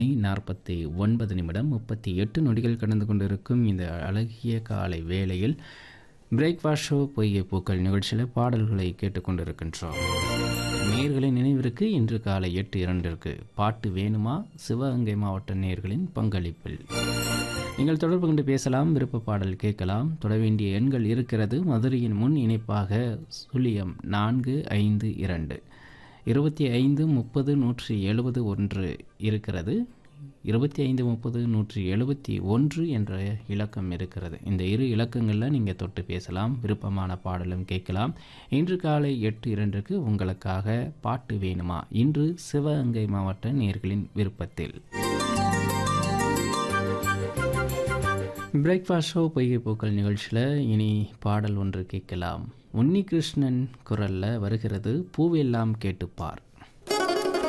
நாற்பத்தி ஒன்பது நிமிடம் முப்பத்தி எட்டு நொடிகள் கடந்து கொண்டிருக்கும் இந்த அழகிய காலை வேளையில் பிரேக்ஃபாஸ்ட் ஷோ பொய்ய பூக்கள் நிகழ்ச்சியில் பாடல்களை கேட்டுக்கொண்டிருக்கின்றோம் நேர்களின் நினைவிற்கு இன்று காலை எட்டு இரண்டிற்கு பாட்டு வேணுமா சிவகங்கை மாவட்ட நேர்களின் பங்களிப்பில் நீங்கள் தொடர்பு கொண்டு பேசலாம் விருப்ப பாடல் கேட்கலாம் தொட வேண்டிய எண்கள் இருக்கிறது மதுரையின் முன் இணைப்பாக சுழியம் நான்கு ஐந்து இரண்டு இருபத்தி ஐந்து முப்பது நூற்றி எழுபது ஒன்று இருக்கிறது இருபத்தி ஐந்து முப்பது நூற்றி எழுபத்தி ஒன்று என்ற இலக்கம் இருக்கிறது இந்த இரு இலக்கங்களில் நீங்கள் தொட்டு பேசலாம் விருப்பமான பாடலும் கேட்கலாம் இன்று காலை எட்டு இரண்டுக்கு உங்களுக்காக பாட்டு வேணுமா இன்று சிவகங்கை மாவட்ட நேர்களின் விருப்பத்தில் பிரேக்ஃபாஸ்ட் ஷோ பொய்கை பூக்கள் நிகழ்ச்சியில் இனி பாடல் ஒன்று கேட்கலாம் உன்னிகிருஷ்ணன் குரலில் வருகிறது பூவெல்லாம் கேட்டுப்பார்